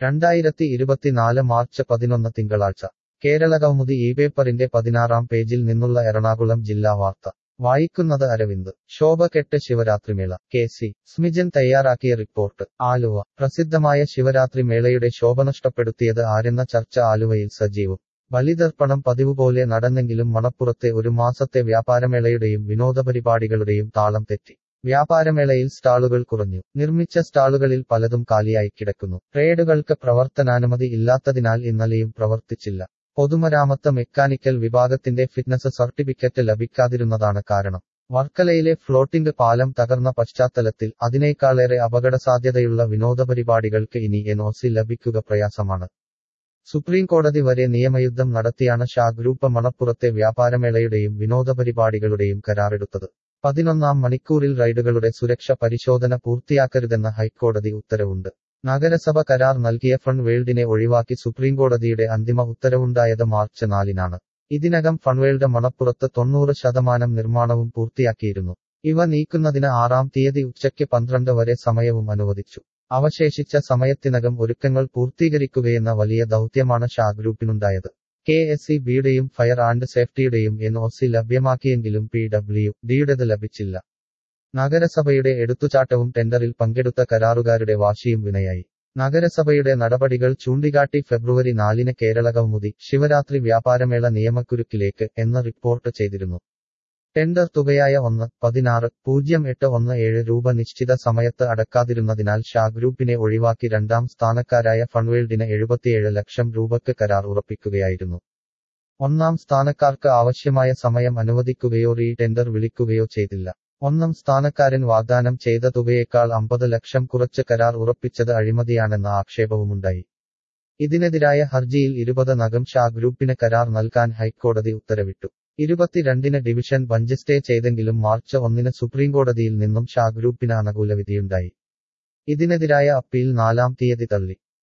രണ്ടായിരത്തി ഇരുപത്തിനാല് മാർച്ച് പതിനൊന്ന് തിങ്കളാഴ്ച കേരള കൗമുദി ഈ പേപ്പറിന്റെ പതിനാറാം പേജിൽ നിന്നുള്ള എറണാകുളം ജില്ലാ വാർത്ത വായിക്കുന്നത് അരവിന്ദ് ശോഭ കെട്ട് ശിവരാത്രിമേള കെ സി സ്മിജൻ തയ്യാറാക്കിയ റിപ്പോർട്ട് ആലുവ പ്രസിദ്ധമായ ശിവരാത്രി മേളയുടെ ശോഭ നഷ്ടപ്പെടുത്തിയത് ആരെന്ന ചർച്ച ആലുവയിൽ സജീവം ബലിതർപ്പണം പതിവുപോലെ നടന്നെങ്കിലും മണപ്പുറത്തെ ഒരു മാസത്തെ വ്യാപാരമേളയുടെയും വിനോദപരിപാടികളുടെയും താളം തെറ്റി വ്യാപാരമേളയിൽ സ്റ്റാളുകൾ കുറഞ്ഞു നിർമ്മിച്ച സ്റ്റാളുകളിൽ പലതും കാലിയായി കിടക്കുന്നു ട്രേഡുകൾക്ക് പ്രവർത്തനാനുമതി ഇല്ലാത്തതിനാൽ ഇന്നലെയും പ്രവർത്തിച്ചില്ല പൊതുമരാമത്ത് മെക്കാനിക്കൽ വിഭാഗത്തിന്റെ ഫിറ്റ്നസ് സർട്ടിഫിക്കറ്റ് ലഭിക്കാതിരുന്നതാണ് കാരണം വർക്കലയിലെ ഫ്ലോട്ടിംഗ് പാലം തകർന്ന പശ്ചാത്തലത്തിൽ അതിനേക്കാളേറെ അപകടസാധ്യതയുള്ള വിനോദപരിപാടികൾക്ക് ഇനി എൻഒസി ലഭിക്കുക പ്രയാസമാണ് സുപ്രീം കോടതി വരെ നിയമയുദ്ധം നടത്തിയാണ് ഷാ ഗ്രൂപ്പ് മണപ്പുറത്തെ വ്യാപാരമേളയുടെയും വിനോദപരിപാടികളുടെയും കരാറെടുത്തത് പതിനൊന്നാം മണിക്കൂറിൽ റൈഡുകളുടെ സുരക്ഷ പരിശോധന പൂർത്തിയാക്കരുതെന്ന ഹൈക്കോടതി ഉത്തരവുണ്ട് നഗരസഭ കരാർ നൽകിയ ഫൺ വേൾഡിനെ ഒഴിവാക്കി സുപ്രീംകോടതിയുടെ അന്തിമ ഉത്തരവുണ്ടായത് മാർച്ച് നാലിനാണ് ഇതിനകം ഫൺവേൾഡ് മണപ്പുറത്ത് തൊണ്ണൂറ് ശതമാനം നിർമ്മാണവും പൂർത്തിയാക്കിയിരുന്നു ഇവ നീക്കുന്നതിന് ആറാം തീയതി ഉച്ചയ്ക്ക് പന്ത്രണ്ട് വരെ സമയവും അനുവദിച്ചു അവശേഷിച്ച സമയത്തിനകം ഒരുക്കങ്ങൾ പൂർത്തീകരിക്കുകയെന്ന വലിയ ദൗത്യമാണ് ഷാ ഗ്രൂപ്പിനുണ്ടായത് കെ എസ് ഇ ബിയുടെയും ഫയർ ആൻഡ് സേഫ്റ്റിയുടെയും എൻ ഒ സി ലഭ്യമാക്കിയെങ്കിലും പി ഡബ്ല്യു ഡിയുടേത് ലഭിച്ചില്ല നഗരസഭയുടെ എടുത്തുചാട്ടവും ടെൻഡറിൽ പങ്കെടുത്ത കരാറുകാരുടെ വാശിയും വിനയായി നഗരസഭയുടെ നടപടികൾ ചൂണ്ടിക്കാട്ടി ഫെബ്രുവരി നാലിന് കേരള കൗമുദി ശിവരാത്രി വ്യാപാരമേള നിയമക്കുരുക്കിലേക്ക് എന്ന് റിപ്പോർട്ട് ചെയ്തിരുന്നു ടെൻഡർ തുകയായ ഒന്ന് പതിനാറ് പൂജ്യം എട്ട് ഒന്ന് ഏഴ് രൂപ നിശ്ചിത സമയത്ത് അടക്കാതിരുന്നതിനാൽ ഷാ ഗ്രൂപ്പിനെ ഒഴിവാക്കി രണ്ടാം സ്ഥാനക്കാരായ ഫൺവേൾഡിന് എഴുപത്തിയേഴ് ലക്ഷം രൂപയ്ക്ക് കരാർ ഉറപ്പിക്കുകയായിരുന്നു ഒന്നാം സ്ഥാനക്കാർക്ക് ആവശ്യമായ സമയം അനുവദിക്കുകയോ റീ ടെൻഡർ വിളിക്കുകയോ ചെയ്തില്ല ഒന്നാം സ്ഥാനക്കാരൻ വാഗ്ദാനം ചെയ്ത തുകയേക്കാൾ അമ്പത് ലക്ഷം കുറച്ച് കരാർ ഉറപ്പിച്ചത് അഴിമതിയാണെന്ന ആക്ഷേപവുമുണ്ടായി ഇതിനെതിരായ ഹർജിയിൽ ഇരുപത് നഗം ഷാ ഗ്രൂപ്പിന് കരാർ നൽകാൻ ഹൈക്കോടതി ഉത്തരവിട്ടു ഇരുപത്തിരണ്ടിന് ഡിവിഷൻ ബഞ്ച് സ്റ്റേ ചെയ്തെങ്കിലും മാർച്ച് ഒന്നിന് സുപ്രീംകോടതിയിൽ നിന്നും ഷാ ഗ്രൂപ്പിന് അനുകൂല വിധിയുണ്ടായി ഇതിനെതിരായ അപ്പീൽ നാലാം തീയതി തള്ളി